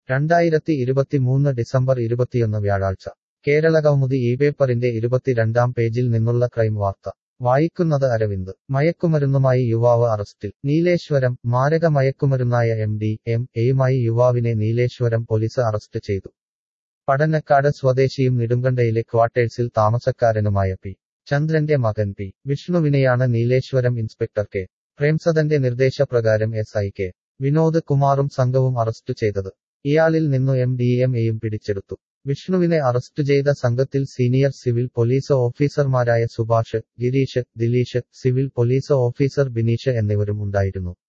രണ്ടായിരത്തി ഇരുപത്തിമൂന്ന് ഡിസംബർ ഇരുപത്തിയൊന്ന് വ്യാഴാഴ്ച കേരളകൗമുദി ഈ പേപ്പറിന്റെ ഇരുപത്തിരണ്ടാം പേജിൽ നിന്നുള്ള ക്രൈം വാർത്ത വായിക്കുന്നത് അരവിന്ദ് മയക്കുമരുന്നുമായി യുവാവ് അറസ്റ്റിൽ നീലേശ്വരം മാരക മയക്കുമരുന്നായ എം ഡി എം എയുമായി യുവാവിനെ നീലേശ്വരം പോലീസ് അറസ്റ്റ് ചെയ്തു പടന്നക്കാട് സ്വദേശിയും നെടുങ്കണ്ടയിലെ ക്വാർട്ടേഴ്സിൽ താമസക്കാരനുമായ പി ചന്ദ്രന്റെ മകൻ പി വിഷ്ണുവിനെയാണ് നീലേശ്വരം ഇൻസ്പെക്ടർ കെ പ്രേംസദന്റെ നിർദ്ദേശപ്രകാരം എസ് ഐ കെ വിനോദ് കുമാറും സംഘവും അറസ്റ്റ് ചെയ്തത് ഇയാളിൽ നിന്നു എം ഡി എം എയും പിടിച്ചെടുത്തു വിഷ്ണുവിനെ അറസ്റ്റ് ചെയ്ത സംഘത്തിൽ സീനിയർ സിവിൽ പോലീസ് ഓഫീസർമാരായ Subhash Girish Dileesh civil police officer Bineesh എന്നിവരും ഉണ്ടായിരുന്നു